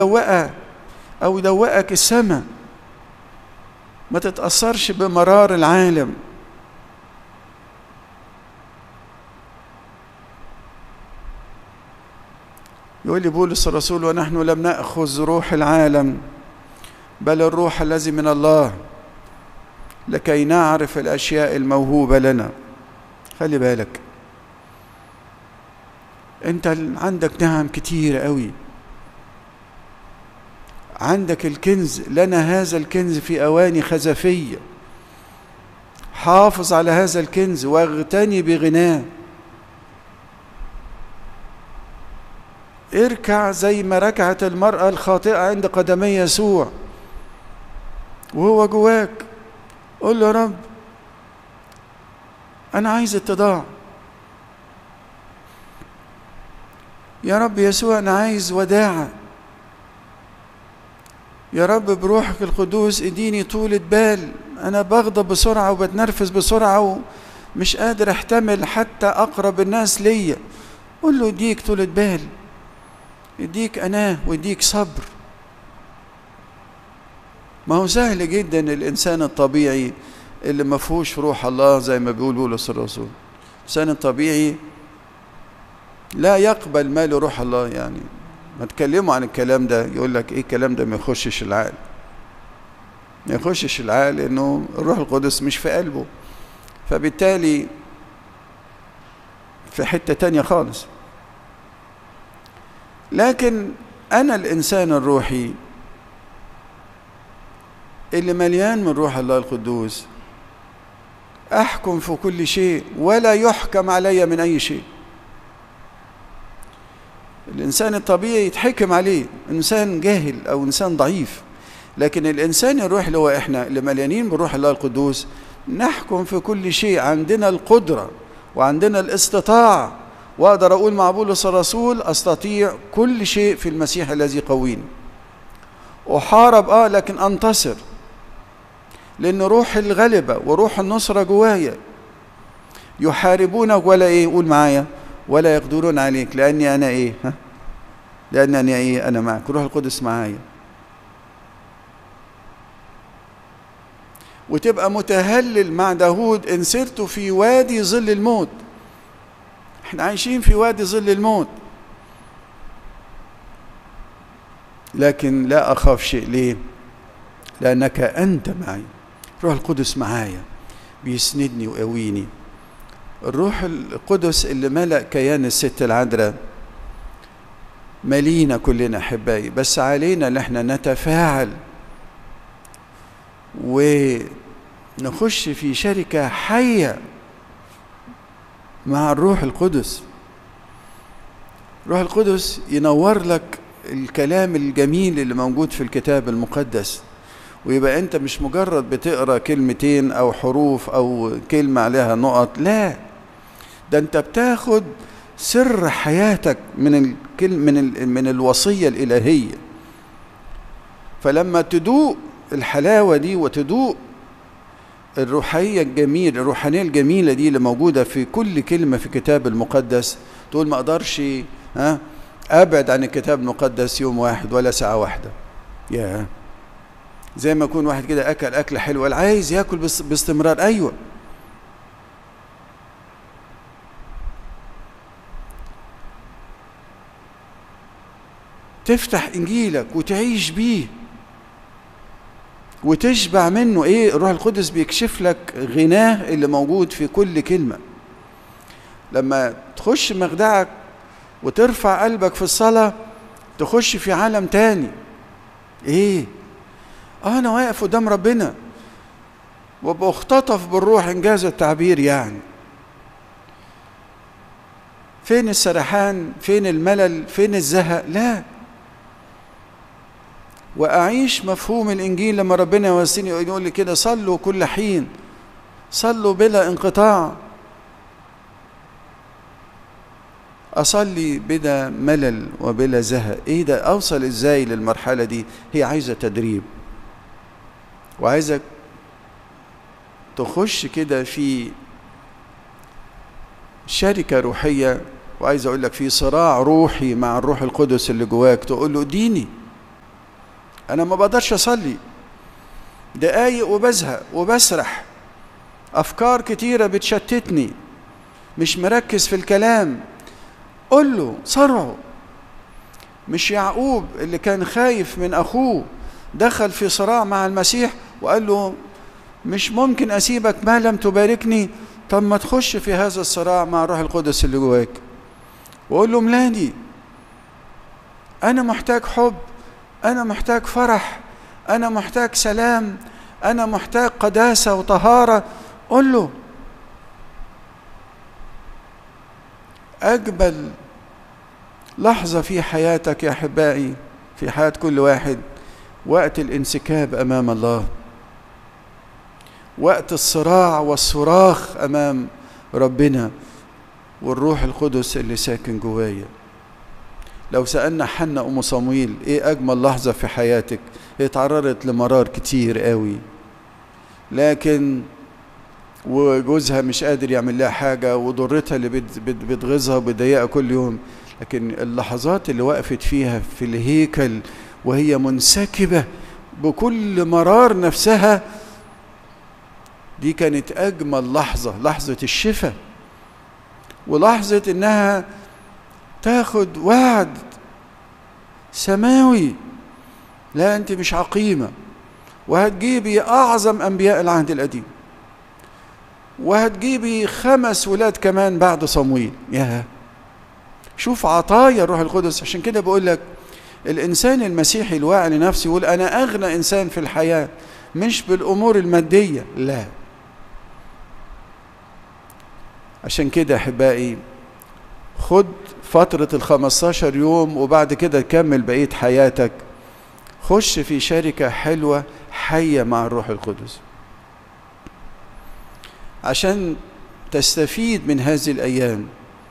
يدوقها او يدوقك السماء ما تتاثرش بمرار العالم يقول لي بولس الرسول ونحن لم ناخذ روح العالم بل الروح الذي من الله لكي نعرف الاشياء الموهوبه لنا خلي بالك انت عندك نعم كتير قوي عندك الكنز لنا هذا الكنز في اواني خزفيه حافظ على هذا الكنز واغتني بغناه اركع زي ما ركعت المرأة الخاطئة عند قدمي يسوع وهو جواك قول له يا رب أنا عايز اتضاع يا رب يسوع أنا عايز وداعة يا رب بروحك القدوس اديني طولة بال أنا بغضب بسرعة وبتنرفز بسرعة ومش قادر أحتمل حتى أقرب الناس ليا قول له اديك طولة بال يديك أناه ويديك صبر ما هو سهل جدا الإنسان الطبيعي اللي ما فيهوش روح الله زي ما بيقول بولس الرسول الإنسان الطبيعي لا يقبل ما له روح الله يعني ما تكلموا عن الكلام ده يقول لك ايه الكلام ده ما يخشش العقل ما يخشش العقل انه الروح القدس مش في قلبه فبالتالي في حتة تانية خالص لكن أنا الإنسان الروحي اللي مليان من روح الله القدوس أحكم في كل شيء ولا يحكم علي من أي شيء الإنسان الطبيعي يتحكم عليه إنسان جاهل أو إنسان ضعيف لكن الإنسان الروح اللي هو إحنا اللي مليانين بروح الله القدوس نحكم في كل شيء عندنا القدرة وعندنا الاستطاعة واقدر اقول مع بولس الرسول استطيع كل شيء في المسيح الذي قويني احارب اه لكن انتصر لان روح الغلبه وروح النصره جوايا يحاربونك ولا ايه قول معايا ولا يقدرون عليك لاني انا ايه ها لاني انا ايه انا معك روح القدس معايا وتبقى متهلل مع داود ان سرت في وادي ظل الموت احنا عايشين في وادي ظل الموت لكن لا اخاف شيء ليه لانك انت معي روح القدس معايا بيسندني ويقويني الروح القدس اللي ملأ كيان الست العذراء ملينا كلنا احبائي بس علينا ان احنا نتفاعل ونخش في شركه حيه مع الروح القدس الروح القدس ينور لك الكلام الجميل اللي موجود في الكتاب المقدس ويبقى انت مش مجرد بتقرا كلمتين او حروف او كلمه عليها نقط لا ده انت بتاخد سر حياتك من الكل من ال من الوصيه الالهيه فلما تدوق الحلاوه دي وتدوق الروحية الجميل الروحانية الجميلة دي اللي موجودة في كل كلمة في الكتاب المقدس تقول ما أقدرش ها أبعد عن الكتاب المقدس يوم واحد ولا ساعة واحدة يا زي ما يكون واحد كده أكل أكلة حلوة عايز ياكل باستمرار أيوة تفتح إنجيلك وتعيش بيه وتشبع منه ايه الروح القدس بيكشف لك غناه اللي موجود في كل كلمه لما تخش مخدعك وترفع قلبك في الصلاه تخش في عالم تاني ايه اه انا واقف قدام ربنا وبختطف بالروح انجاز التعبير يعني فين السرحان فين الملل فين الزهق لا واعيش مفهوم الانجيل لما ربنا يوصيني يقول لي كده صلوا كل حين صلوا بلا انقطاع اصلي بلا ملل وبلا زهق ايه ده اوصل ازاي للمرحله دي هي عايزه تدريب وعايزك تخش كده في شركه روحيه وعايز اقول لك في صراع روحي مع الروح القدس اللي جواك تقول له اديني انا ما بقدرش اصلي دقايق وبزهق وبسرح افكار كتيره بتشتتني مش مركز في الكلام قل له صرعه مش يعقوب اللي كان خايف من اخوه دخل في صراع مع المسيح وقال له مش ممكن اسيبك ما لم تباركني طب ما تخش في هذا الصراع مع الروح القدس اللي جواك وقول له ملاني انا محتاج حب انا محتاج فرح انا محتاج سلام انا محتاج قداسه وطهاره قل له اجمل لحظه في حياتك يا احبائي في حياه كل واحد وقت الانسكاب امام الله وقت الصراع والصراخ امام ربنا والروح القدس اللي ساكن جوايا لو سالنا حنا ام صمويل ايه اجمل لحظه في حياتك هي اتعرضت لمرار كتير قوي لكن وجوزها مش قادر يعمل لها حاجه وضرتها اللي بتغيظها وبتضايقها كل يوم لكن اللحظات اللي وقفت فيها في الهيكل وهي منسكبه بكل مرار نفسها دي كانت اجمل لحظه لحظه الشفاء ولحظه انها تاخد وعد سماوي لا انت مش عقيمه وهتجيبي اعظم انبياء العهد القديم وهتجيبي خمس ولاد كمان بعد صمويل يا شوف عطايا الروح القدس عشان كده بقول لك الانسان المسيحي الواعي لنفسه يقول انا اغنى انسان في الحياه مش بالامور الماديه لا عشان كده احبائي خد فترة ال 15 يوم وبعد كده كمل بقية حياتك خش في شركة حلوة حية مع الروح القدس عشان تستفيد من هذه الأيام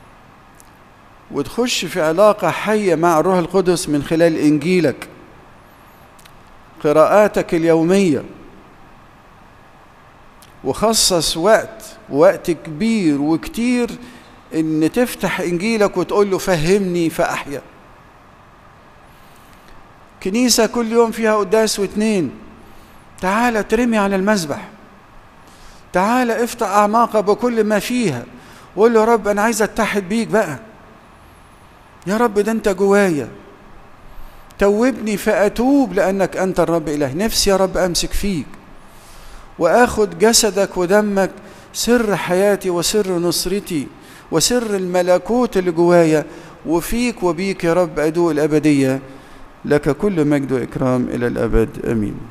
وتخش في علاقة حية مع الروح القدس من خلال إنجيلك قراءاتك اليومية وخصص وقت وقت كبير وكتير ان تفتح انجيلك وتقول له فهمني فاحيا كنيسة كل يوم فيها قداس واتنين تعالى ترمي على المذبح تعالى افتح اعماقك بكل ما فيها وقول له يا رب انا عايز اتحد بيك بقى يا رب ده انت جوايا توبني فاتوب لانك انت الرب اله نفسي يا رب امسك فيك واخد جسدك ودمك سر حياتي وسر نصرتي وسر الملكوت اللي جوايا وفيك وبيك يا رب ادوء الابديه لك كل مجد واكرام الى الابد امين